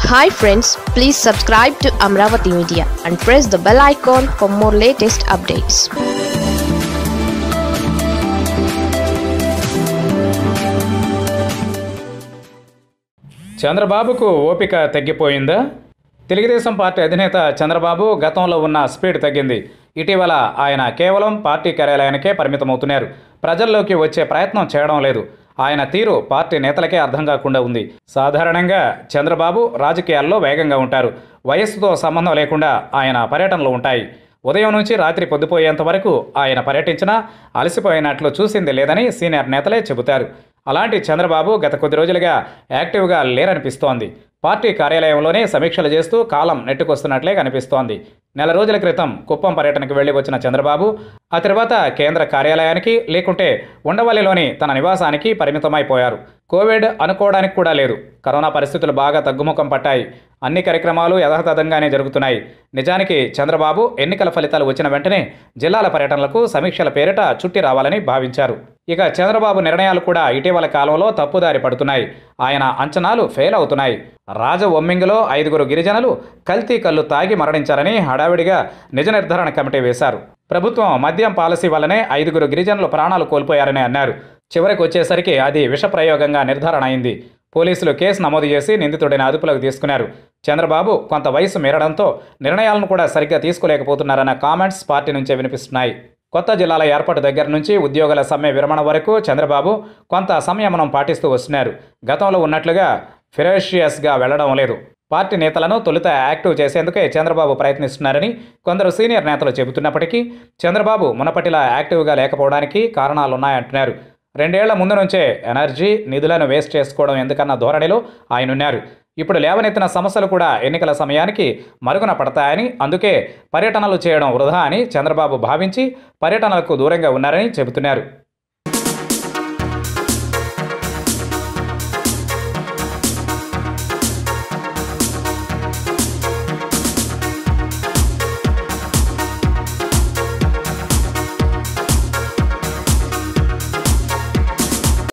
hi friends please subscribe to Amaravati media and press the bell icon for more latest updates చంద్రబాబుకు ఓపిక తగ్గిపోయిందా Telugu Desam party అధినేత చంద్రబాబు గతంలో ఉన్న speed తగ్గింది ఇటీవల ఆయన కేవలం పార్టీ కార్యాలయానికే పరిమితమవుతున్నారు ప్రజల్లోకి వచ్చే ప్రయత్నం చేయడం లేదు ఆయన తీరు పార్టీ నేతలకే అర్థం కాకుండా ఉంది సాధారణంగా చంద్రబాబు రాజకీయాల్లో వేగంగా ఉంటారు వయస్సుతో సంబంధం లేకుండా ఆయన పర్యటనలు ఉంటాయి ఉదయం నుంచి రాత్రి పొద్దుపోయేంత వరకు ఆయన పర్యటించినా అలసిపోయినట్లు చూసింది లేదని సీనియర్ నేతలే చెబుతారు అలాంటి చంద్రబాబు గత కొద్ది రోజులుగా యాక్టివ్గా లేరనిపిస్తోంది పార్టీ కార్యాలయంలోనే సమీక్షలు చేస్తూ కాలం నెట్టుకొస్తున్నట్లే కనిపిస్తోంది నెల రోజుల క్రితం కుప్పం పర్యటనకు వెళ్లి వచ్చిన చంద్రబాబు ఆ తర్వాత కేంద్ర కార్యాలయానికి లేకుంటే ఉండవల్లిలోని తన నివాసానికి పరిమితమైపోయారు కోవిడ్ అనుకోవడానికి కూడా లేదు కరోనా పరిస్థితులు బాగా తగ్గుముఖం పట్టాయి అన్ని కార్యక్రమాలు యథాతథంగానే జరుగుతున్నాయి నిజానికి చంద్రబాబు ఎన్నికల ఫలితాలు వచ్చిన వెంటనే జిల్లాల పర్యటనలకు సమీక్షల పేరిట చుట్టి రావాలని భావించారు ఇక చంద్రబాబు నిర్ణయాలు కూడా ఇటీవల కాలంలో తప్పుదారి పడుతున్నాయి ఆయన అంచనాలు ఫెయిల్ అవుతున్నాయి రాజ ఒమ్మింగిలో ఐదుగురు గిరిజనులు కల్తీ కళ్ళు తాగి మరణించారని హడావిడిగా నిజ నిర్ధారణ కమిటీ వేశారు ప్రభుత్వం మద్యం పాలసీ వల్లనే ఐదుగురు గిరిజనులు ప్రాణాలు కోల్పోయారని అన్నారు చివరికి వచ్చేసరికి అది విషప్రయోగంగా నిర్ధారణ అయింది పోలీసులు కేసు నమోదు చేసి నిందితుడిని అదుపులోకి తీసుకున్నారు చంద్రబాబు కొంత వయసు మీరడంతో నిర్ణయాలను కూడా సరిగ్గా తీసుకోలేకపోతున్నారన్న కామెంట్స్ పార్టీ నుంచే వినిపిస్తున్నాయి కొత్త జిల్లాల ఏర్పాటు దగ్గర నుంచి ఉద్యోగుల సమ్మె విరమణ వరకు చంద్రబాబు కొంత సంయమనం పాటిస్తూ వస్తున్నారు గతంలో ఉన్నట్లుగా ఫిరోషియస్గా వెళ్లడం లేదు పార్టీ నేతలను తొలుత యాక్టివ్ చేసేందుకే చంద్రబాబు ప్రయత్నిస్తున్నారని కొందరు సీనియర్ నేతలు చెబుతున్నప్పటికీ చంద్రబాబు మునపటిలా యాక్టివ్గా లేకపోవడానికి కారణాలున్నాయంటున్నారు రెండేళ్ల ముందు నుంచే ఎనర్జీ నిధులను వేస్ట్ చేసుకోవడం ఎందుకన్న ధోరణిలో ఆయనున్నారు ఇప్పుడు లేవనెత్తిన సమస్యలు కూడా ఎన్నికల సమయానికి మరుగున పడతాయని అందుకే పర్యటనలు చేయడం వృధా అని చంద్రబాబు భావించి పర్యటనలకు దూరంగా ఉన్నారని చెబుతున్నారు